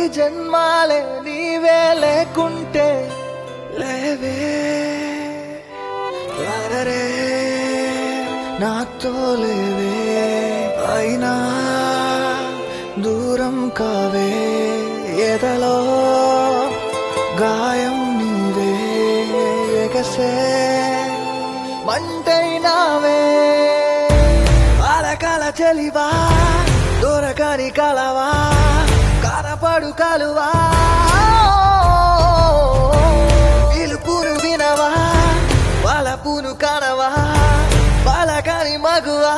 జన్మాలే నీవే లేకుంటే లేవే అరరే నాతో లేవే అయినా దూరం కావే ఎదలో గాయం నీవే ఎగసే మంటైనావే అలకల చెలివా దొరకని కలవా కనపడు కలువా పిలుపును వినవా వలపును కనవా పలకని మగువా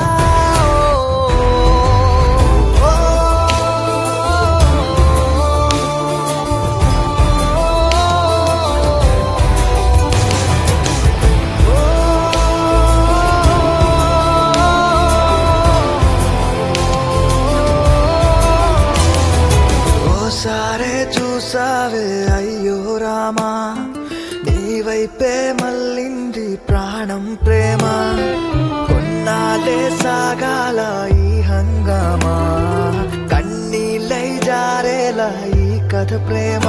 ఓసారే చూసావే అయ్యో రామా నీ వైపే మళ్ళింది ప్రాణం ప్రేమ కొన్నాళ్ళే సాగాల ఈ హంగామా కన్నీళ్ళై జారేలా ఈ కథ ప్రేమ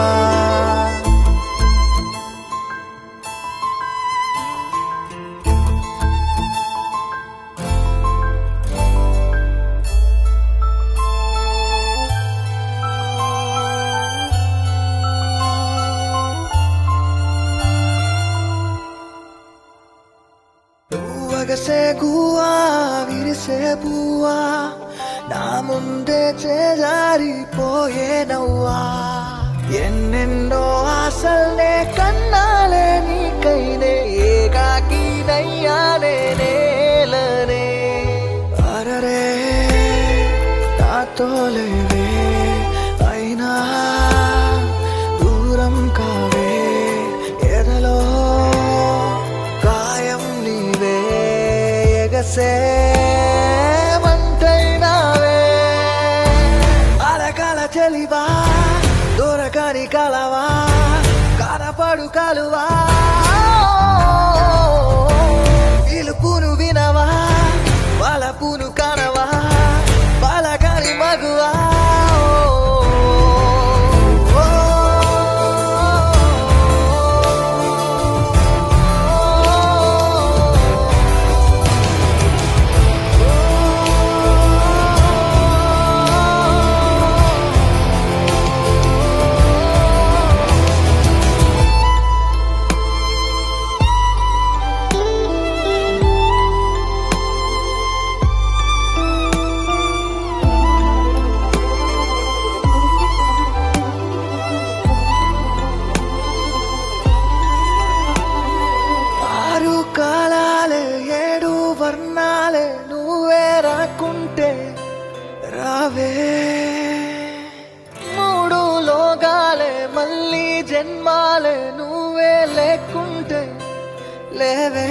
నువ్వగసే గువా విరిసే పువ్వా నా ముందే చేజారిపోయే నవ్వా ఎన్నెన్నో ఆశల్నే కన్నాలే నీకైనే ఏకాకి నయ్యానే నేలనే అరరే నాతో లేవే అయినా దూరం కావే ఎదలో గాయం నీవే ఎగసే మంటైనావే అలకల చెలివా దొరకని కలవా కనపడు కలువా పిలుపును వినవా వలపును కనవా పలకని మగువా ఆరు కాలాలే ఏడు వర్ణాలే నువ్వే రాకుంటే రావే మూడు లోగాలే మళ్ళీ జన్మాలే నువ్వే లేకుంటే లేవే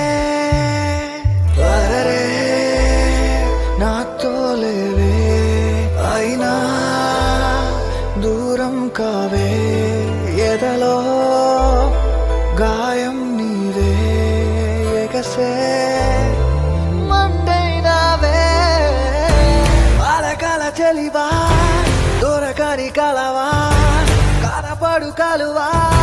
అరరే నాతో లేవే అయినా దూరం కావే ఎదలో గాయం నీవే ఎగసే మండైనావే అలకల చెలివా దొరకని కలవా కనపడు కలువా